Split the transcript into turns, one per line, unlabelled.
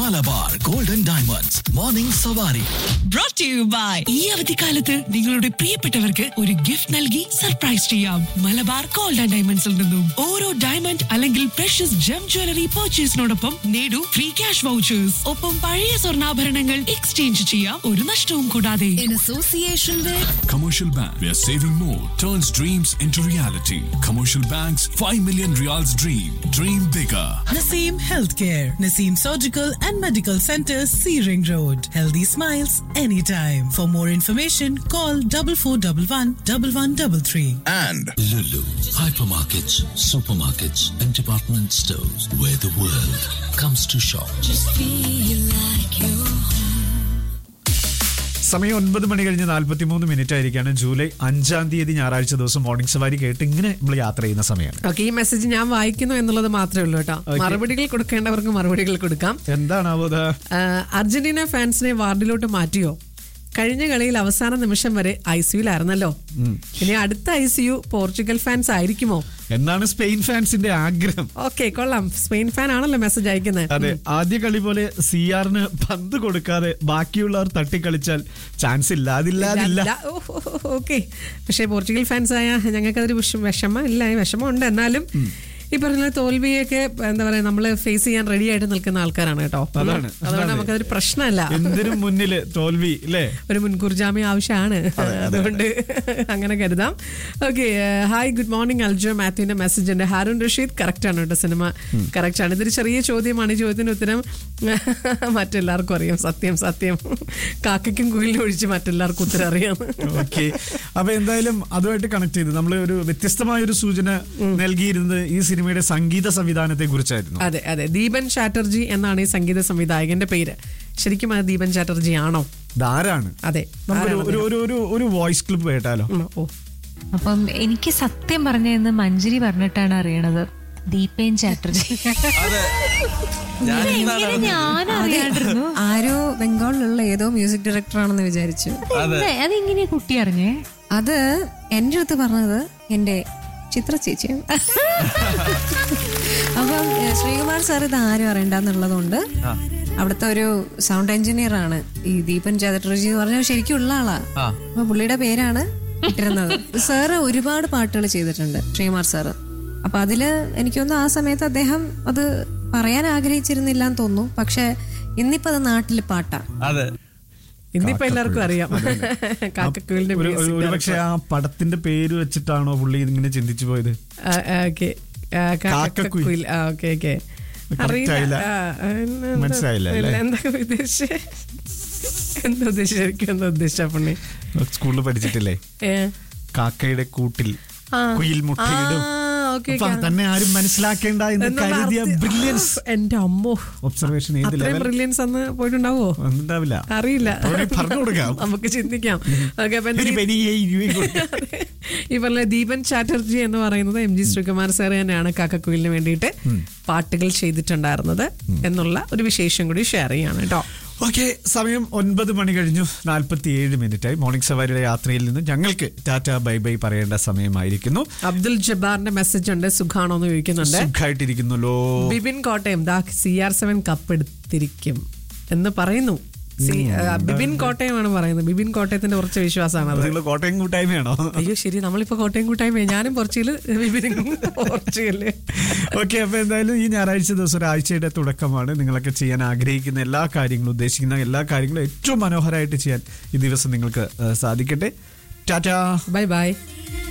Malabar golden diamonds morning Savari
brought to you by ഈ അവധിക്കാലത്ത് നിങ്ങളുടെ പ്രിയപ്പെട്ടവർക്ക് ഒരു ഗിഫ്റ്റ് നൽകി സർപ്രൈസ് ചെയ്യാം മലബാർ ഗോൾഡ് ആൻഡ് ഡയമണ്ട്സിൽ നിന്നും ഓരോ ഡയമണ്ട് അല്ലെങ്കിൽ പ്രഷ്യസ് ജം ജ്വല്ലറി പർച്ചേസിനോടൊപ്പം നേടൂ ഫ്രീ ക്യാഷ് വൗച്ചേഴ്സ് ഒപ്പം പഴയ സ്വർണ്ണാഭരണങ്ങൾ എക്സ്ചേഞ്ച് ചെയ്യാം ഒരു നഷ്ടവും കൂടാതെ
in association with
Commercial Bank, where saving more turns dreams into reality. Commercial Bank's 5 million reals dream. Dream bigger.
Naseem Healthcare, Naseem Surgical and Medical Center, Searing Road. Healthy smiles anytime. For more information, call double four double one double one double three.
and
Lulu, hypermarkets, supermarkets, and department stores where the world comes to shop.
സമയം ഒൻപത് മണി കഴിഞ്ഞ് നാല്പത്തി മൂന്ന് minute ആയിരിക്കാണ് July അഞ്ചാം തീയതി ഞായറാഴ്ച ദിവസം morning സവാരി കേട്ട് ഇങ്ങനെ നമ്മൾ യാത്ര ചെയ്യുന്ന സമയമാണ്
ഓക്കെ ഈ മെസ്സേജ് ഞാൻ വായിക്കുന്നു എന്നുള്ളത് മാത്രമേ ഉള്ളൂ കേട്ടോ മറുപടികൾ കൊടുക്കേണ്ടവർക്ക് മറുപടികൾ കൊടുക്കാം
എന്താണാവോ അത്
ആ, അർജന്റീന ഫാൻസിനെ വാർഡിലോട്ട് മാറ്റിയോ കഴിഞ്ഞ കളിയിൽ അവസാന നിമിഷം വരെ ഐ സിയുലായിരുന്നല്ലോ ഇനി അടുത്ത ഐ സിയു പോർച്ചുഗൽ ഫാൻസ് ആയിരിക്കുമോ
എന്നാണ് സ്പെയിൻ ഫാൻസിന്റെ ആഗ്രഹം
ഓക്കെ കൊള്ളാം സ്പെയിൻ ഫാൻ ആണല്ലോ മെസ്സേജ് അയക്കുന്നത്
അതെ ആദ്യ കളി പോലെ സി ആറിന് പന്ത് കൊടുക്കാതെ ബാക്കിയുള്ളവർ തട്ടിക്കളിച്ചാൽ ചാൻസ് ഇല്ല അതില്ലാതില്ല
ഓക്കെ പക്ഷേ പോർച്ചുഗൽ ഫാൻസ് ആയ ഞങ്ങൾക്കതൊരു വിഷ- വിഷമം ഇല്ല വിഷമം ഉണ്ട് എന്നാലും ഈ പറഞ്ഞ തോൽവിയൊക്കെ എന്താ പറയാ നമ്മള് ഫേസ് ചെയ്യാൻ റെഡി ആയിട്ട് നിൽക്കുന്ന ആൾക്കാരാണ് കേട്ടോ
അതാണ്,
അതുകൊണ്ട്
അതാണ്.
നമുക്കതൊരു പ്രശ്നമല്ല
എന്തിനും മുന്നില് തോൽവി അല്ലേ
ഒരു മുൻകൂർ ജാമ്യം ആവശ്യമാണ് അതുകൊണ്ട് അങ്ങനെ കരുതാം okay hi good morning Aljo മാത്യുവിന്റെ മെസ്സേജ് ഉണ്ട് ഹാരൂൺ റഷീദ് കറക്റ്റ് ആണ് കേട്ടോ സിനിമ കറക്റ്റ് ആണ് ഇതൊരു ചെറിയ ചോദ്യമാണ് ഈ ചോദ്യത്തിന് ഉത്തരം മറ്റെല്ലാവർക്കും അറിയാം സത്യം സത്യം കാക്കയ്ക്കും കുയിലിനും ഒഴിച്ച് മറ്റെല്ലാവർക്കും ഉത്തരം അറിയാം
ഓക്കെ അപ്പൊ എന്തായാലും അതുമായിട്ട് കണക്ട് ചെയ്ത് നമ്മൾ ഒരു വ്യത്യസ്തമായ ഒരു സൂചന നൽകിയിരുന്നത് ഈ സിനിമയുടെ സംഗീത സംവിധാനത്തെ കുറിച്ചായിരുന്നു
അതെ അതെ ദീപൻ ചാറ്റർജി എന്നാണ് ഈ സംഗീത സംവിധായകന്റെ പേര് ശരിക്കും അത് ദീപൻ ചാറ്റർജി ആണോ
ധാരാണ്
അതെ
നമുക്കൊരു
ആരാണ്
ഒരു ഒരു ഒരു ഒരു വോയിസ് ക്ലിപ്പ് കേട്ടാലോ
ഉം, ഓ
അപ്പം എനിക്ക് സത്യം പറഞ്ഞെന്ന് മഞ്ജരി പറഞ്ഞിട്ടാണ് അറിയണത് ദീപേൻ ചാറ്റർജി എങ്ങനെ ഞാൻ അറിയാണ്ടിരുന്നു
ആരോ ബംഗാളിലുള്ള ഏതോ മ്യൂസിക് ഡയറക്ടർ ആണെന്ന് വിചാരിച്ചു
അതെന്താ? അതെങ്ങനെ കുട്ടി അറിഞ്ഞേ
അത് എന്റെ അടുത്ത് പറഞ്ഞത് എന്റെ ചിത്ര ചേച്ചിയാണ് അപ്പം ഏഹ്, ശ്രീകുമാർ സാർ ഇത് ആരും അറിയണ്ടെന്നുള്ളതുകൊണ്ട് അവിടുത്തെ ഒരു സൗണ്ട് എഞ്ചിനീയർ ആണ് ഈ ദീപൻ ചാറ്റർജി എന്ന് പറഞ്ഞാൽ ശരിക്കും ഉള്ള ആളാ അപ്പൊ പുള്ളിയുടെ പേരാണ് ഇട്ടിരുന്നത് സാറ് ഒരുപാട് പാട്ടുകൾ ചെയ്തിട്ടുണ്ട് ശ്രീകുമാർ സാറ് അപ്പൊ അതില് എനിക്കൊന്ന് ആ സമയത്ത് അദ്ദേഹം അത് പറയാൻ ആഗ്രഹിച്ചിരുന്നില്ല എന്ന് തോന്നുന്നു പക്ഷെ ഇന്നിപ്പോ അത് നാട്ടില് പാട്ടാ
അതെ
ഇന്നിപ്പോ എല്ലാവർക്കും അറിയാം കാക്കക്കുയിലിന്റെ
ഒരു
music
ഒരു പക്ഷെ ആ പടത്തിന്റെ പേര് വെച്ചിട്ടാണോ പുള്ളി ഇങ്ങനെ ചിന്തിച്ചു പോയത്
ആ, ആ, okay. ആ, കാക്കക്കുയിൽ.
കാക്കക്കുയിൽ.
ആ, okay, okay.
Correct
അറിയില്ല.
ആയില്ല.
ആ, ആ, എന്താ-
മനസ്സിലായില്ല അല്ലേ?
ഇല്ല, എന്താ ഉദ്ദേശിച്ചേ എന്താ ഉദ്ദേശിച്ച ശരിക്കും എന്താ ഉദ്ദേശിച്ച പുണ്ണി
സ്കൂളിൽ പഠിച്ചിട്ടില്ലേ
ഏ
കാക്കയുടെ കൂട്ടിൽ
ആ.
കുയിൽ മുട്ടയിടും
ആ, okay,
അപ്പൊ
okay.
തന്നെ ആരും മനസ്സിലാക്കേണ്ട എന്ന്
എന്നുള്ള
കരുതിയ
അർത്ഥം-
ബ്രില്യൻസ്
എന്റെ അമ്മോ
ഒബ്സർവേഷൻ ഏത്
അത്രയും
ലെവൽ
ബ്രില്യൻസ് അന്ന് പോയിട്ടുണ്ടാവോ
ഉണ്ടാവില്ല
അറിയില്ല
അവരെ പറഞ്ഞു കൊടുക്കാം.
നമുക്ക് ചിന്തിക്കാം ഓക്കെ അപ്പൊ
ഒരു
എന്തായാലും
പെരിയെ ഇരുവയും കൊടുക്കാം.
ഈ പറഞ്ഞ ദീപൻ ചാറ്റർജി എന്ന് പറയുന്നത് എം ജി ശ്രീകുമാർ സാർ തന്നെയാണ് കാക്കക്കുയിലിന് വേണ്ടിയിട്ട് പാട്ടുകൾ ചെയ്തിട്ടുണ്ടായിരുന്നത് എന്നുള്ള ഒരു വിശേഷം കൂടി ഷെയർ ചെയ്യാണ് കേട്ടോ
ഓക്കെ സമയം ഒൻപത് മണി കഴിഞ്ഞു നാൽപ്പത്തി ഏഴ് മിനിറ്റായി മോർണിംഗ് സവാരിയുടെ യാത്രയിൽ നിന്ന് ഞങ്ങൾക്ക് ടാറ്റ ബൈ ബൈ പറയേണ്ട സമയമായിരിക്കുന്നു
അബ്ദുൽ ജബ്ബാറിന്റെ മെസ്സേജ് ഉണ്ട് സുഖാണോ എന്ന് ചോദിക്കുന്നുണ്ട്
സുഖമായിട്ടിരിക്കുന്നല്ലോ
ബിബിൻ കോട്ടയം ദാ സി ആർ സെവൻ കപ്പ് എടുത്തിരിക്കും എന്ന് പറയുന്നു സി- ആ, ബിബിൻ കോട്ടയമാണ് പറയുന്നത് ബിബിൻ കോട്ടയത്തിന്റെ കുറച്ച് വിശ്വാസമാണ് അത്
നിങ്ങൾ കോട്ടയം കൂട്ടായ്മയാണോ
അയ്യോ ശരി നമ്മളിപ്പോ കോട്ടയം കൂട്ടായ്മ ഞാനും പോർച്ചുഗല് ബിബിനും പോർച്ചുഗല്
ഓക്കെ അപ്പൊ എന്തായാലും ഈ ഞായറാഴ്ച ദിവസം ഒരാഴ്ചയുടെ തുടക്കമാണ് നിങ്ങളൊക്കെ ചെയ്യാൻ ആഗ്രഹിക്കുന്ന എല്ലാ കാര്യങ്ങളും ഉദ്ദേശിക്കുന്ന എല്ലാ കാര്യങ്ങളും ഏറ്റവും മനോഹരമായിട്ട് ചെയ്യാൻ ഈ ദിവസം നിങ്ങൾക്ക് ഏഹ്, സാധിക്കട്ടെ ടാറ്റാ
ബൈ ബൈ